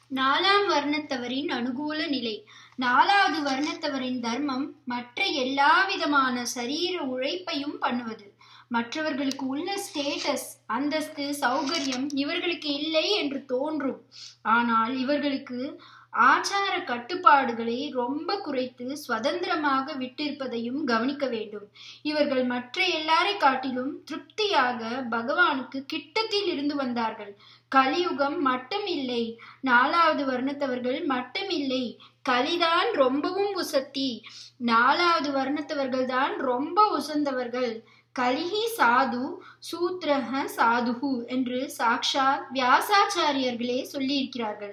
நாலாம் வர்ணத்தவரின் அனுகூல நிலை நாலாவது வர்ணத்தவரின் தர்மம் மற்ற எல்லா விதமான சரீர உழைப்பையும் பண்ணுவது மற்றவர்களுக்கு உள்ள ஸ்டேட்டஸ் அந்தஸ்து சௌகரியம் இவர்களுக்கு இல்லை என்று தோன்றும் ஆனால் இவர்களுக்கு ஆச்சார கட்டுப்பாடுகளை ரொம்ப குறைத்து சுதந்திரமாக விட்டிருப்பதையும் கவனிக்க வேண்டும் இவர்கள் மற்ற எல்லாரை காட்டிலும் திருப்தியாக பகவானுக்கு கிட்டத்தில் இருந்து வந்தார்கள் கலியுகம் மட்டும் இல்லை நாலாவது வர்ணத்தவர்கள் மட்டும் இல்லை கலிதான் ரொம்பவும் உசத்தி நாலாவது வர்ணத்தவர்கள் தான் ரொம்ப உசந்தவர்கள் கலிஹி சாது சூத்ரஹ சாதுஹு என்று சாக்ஷாத் வியாசாச்சாரியர்களே சொல்லியிருக்கிறார்கள்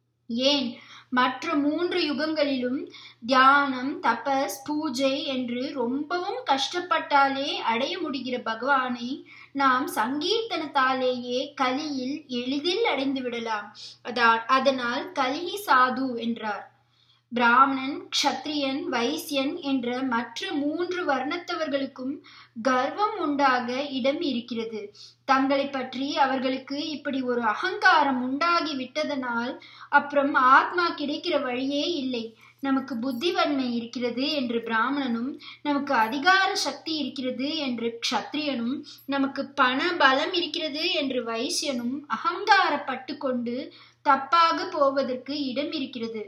ஏன் மற்ற மூன்று யுகங்களிலும் தியானம் தபஸ் பூஜை என்று ரொம்பவும் கஷ்டப்பட்டாலே அடைய முடிகிற பகவானை நாம் சங்கீர்த்தனத்தாலேயே கலியில் எளிதில் அடைந்து விடலாம் அதா அதனால் கலிஹி சாது என்றார் பிராமணன் க்ஷத்ரியன் வைசியன் என்ற மற்ற மூன்று வர்ணத்தவர்களுக்கும் கர்வம் உண்டாக இடம் இருக்கிறது தங்களை பற்றி அவர்களுக்கு இப்படி ஒரு அகங்காரம் உண்டாகி விட்டதனால் அப்புறம் ஆத்மா கிடைக்கிற வழியே இல்லை நமக்கு புத்திவன்மை இருக்கிறது என்று பிராமணனும் நமக்கு அதிகார சக்தி இருக்கிறது என்று க்ஷத்ரியனும் நமக்கு பண பலம் இருக்கிறது என்று வைசியனும் அகங்காரப்பட்டு கொண்டு தப்பாக போவதற்கு இடம் இருக்கிறது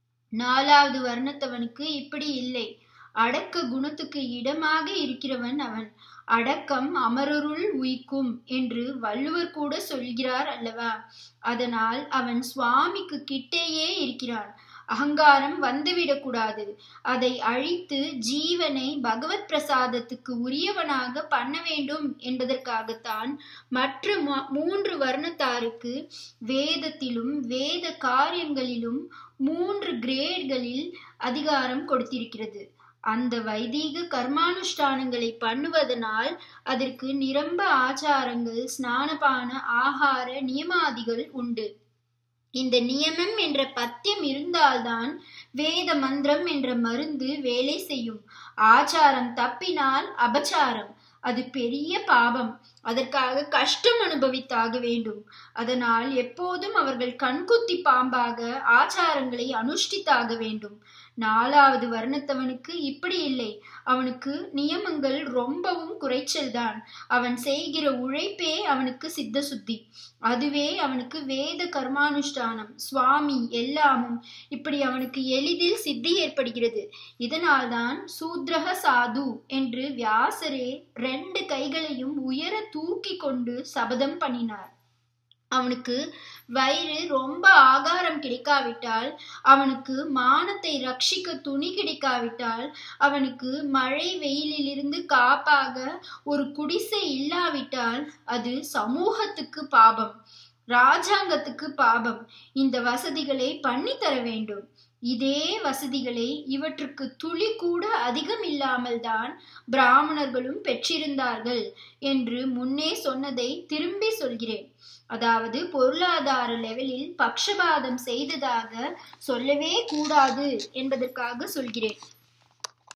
நாலாவது வர்ணத்தவனுக்கு இப்படி இல்லை அடக்க குணத்துக்கு இடமாக இருக்கிறவன் அவன் அடக்கம் அமரருள் உயிக்கும் என்று வள்ளுவர் கூட சொல்கிறார் அல்லவா அதனால் அவன் சுவாமிக்கு கிட்டேயே இருக்கிறான் அகங்காரம் வந்துவிடக்கூடாது அதை அழித்து ஜீவனை பகவத் பிரசாதத்துக்கு உரியவனாக பண்ண வேண்டும் என்பதற்காகத்தான் மற்ற மூன்று வர்ணத்தாருக்கு வேதத்திலும் வேத காரியங்களிலும் மூன்று கிரேட்களில் அதிகாரம் கொடுத்திருக்கிறது அந்த வைதீக கர்மானுஷ்டானங்களை பண்ணுவதனால் அதற்கு நிரம்ப ஆச்சாரங்கள் ஸ்நானபான ஆகார நியமாதிகள் உண்டு இந்த நியமம் என்ற பத்தியம் இருந்தால்தான் வேத மந்திரம் என்ற மருந்து வேலை செய்யும் ஆச்சாரம் தப்பினால் அபச்சாரம் அது பெரிய பாவம் அதற்காக கஷ்டம் அனுபவித்தாக வேண்டும் அதனால் எப்போதும் அவர்கள் கண்குத்தி பாம்பாக ஆச்சாரங்களை அனுஷ்டித்தாக வேண்டும் நாலாவது வர்ணத்தவனுக்கு இப்படி இல்லை அவனுக்கு நியமங்கள் ரொம்பவும் குறைச்சல்தான் அவன் செய்கிற உழைப்பே அவனுக்கு சித்த சுத்தி அதுவே அவனுக்கு வேத கர்மானுஷ்டானம் சுவாமி எல்லாமும் இப்படி அவனுக்கு எளிதில் சித்தி ஏற்படுகிறது இதனால்தான் சூத்ரக சாது என்று வியாசரே ரெண்டு கைகளையும் உயர தூக்கி கொண்டு சபதம் பண்ணினார் அவனுக்கு வயிறு ரொம்ப ஆகாரம் கிடைக்காவிட்டால் அவனுக்கு மானத்தை ரட்சிக்க துணி கிடைக்காவிட்டால் அவனுக்கு மழை வெயிலிலிருந்து காப்பாக ஒரு குடிசை இல்லாவிட்டால் அது சமூகத்துக்கு பாபம் ராஜாங்கத்துக்கு பாபம் இந்த வசதிகளை பண்ணி தர வேண்டும் இதே வசதிகளை இவற்றுக்கு துளி கூட அதிகம் இல்லாமல் தான் பிராமணர்களும் பெற்றிருந்தார்கள் என்று முன்னே சொன்னதை திரும்பி சொல்கிறேன் அதாவது பொருளாதார லெவலில் பக்ஷபாதம் செய்ததாக சொல்லவே கூடாது என்பதற்காக சொல்கிறேன்